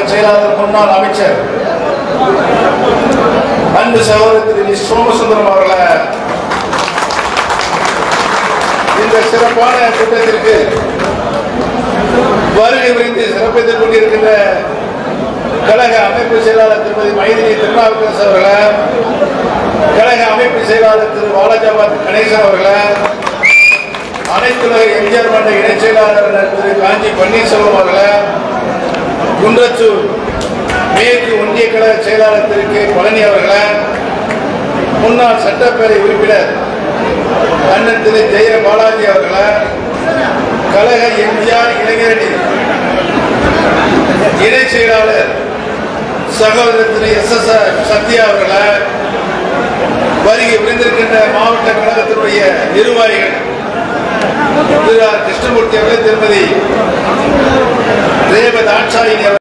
செயலாளர் முன்னாள் அமைச்சர் அன்பு சகோதரர் திரு வி. சோமசுந்தரம் அவர்களை இந்த சிறப்பான கூட்டத்திற்கு வருகை புரிந்து சிறப்பித்துக் கொண்டிருக்கின்ற கழக அமைப்பு செயலாளர் திருமதி மைதினி திருநாவுக்கரசு அவர்களை கழக அமைப்பு செயலாளர் திரு வாலாஜாபாத் கணேசன் அவர்களை அனைத்துலக எம்ஜிஆர் மன்ற இணைச் செயலாளர் திரு காஞ்சி பன்னீர்செல்வம் அவர்களை குன்றத்தூர் மேற்கு ஒன்றிய கழக செயலாளர் திரு கே பழனி அவர்களை முன்னாள் சட்டப்பேரவை உறுப்பினர் அண்ணன் திரு ஜெய பாலாஜி அவர்களை கழக எம்ஜிஆர் இளைஞரணி இணை செயலாளர் சகோதரர் திரு எஸ் எஸ் சத்யா அவர்களை வருகை புரிந்திருக்கின்ற மாவட்ட கழகத்தினுடைய நிர்வாகிகள் திரு ஆர் கிருஷ்ணமூர்த்தி அவர்கள் திருமதி தேவ தாட்சாயினி அவர்கள்